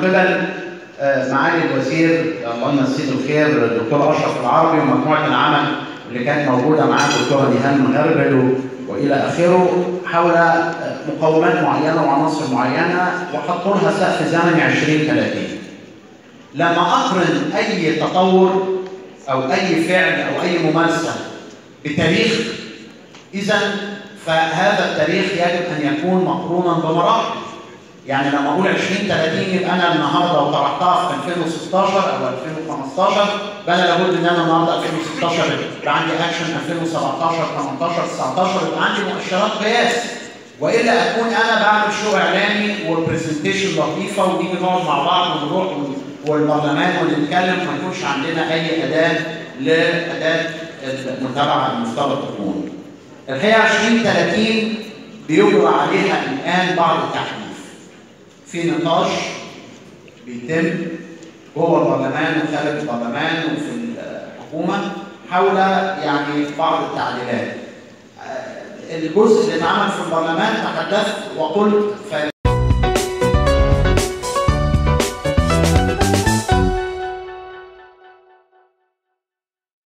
قبل آه، معالي الوزير الله يمسيه بالخير الدكتور اشرف العربي ومجموعه العمل اللي كانت موجوده معاه الدكتوره نيهان مغربل والى اخره حول آه، مقومات معينه وعناصر معينه وحطوا لها سقف زمني 2030 لما اقرن اي تطور او اي فعل او اي ممارسه بتاريخ اذا فهذا التاريخ يجب ان يكون مقرونا بمراحل يعني لما اقول 2030 يبقى انا النهارده وطرحتها في 2016 او 2015 بقى لابد ان انا النهارده 2016 يبقى عندي اكشن 2017 18 19 يبقى عندي مؤشرات قياس والا اكون انا بعمل شو اعلامي وبرزنتيشن لطيفه ونيجي نقعد مع بعض ونروح والبرلمان ونتكلم ما يكونش عندنا اي اداه لاداه المتابعه المفترض تكون. الحقيقه 2030 بيجرى عليها الان بعض التحديث. في نقاش بيتم جوه البرلمان وخارج البرلمان وفي الحكومه حول يعني بعض التعديلات. الجزء اللي اتعمل في البرلمان تحدثت وقلت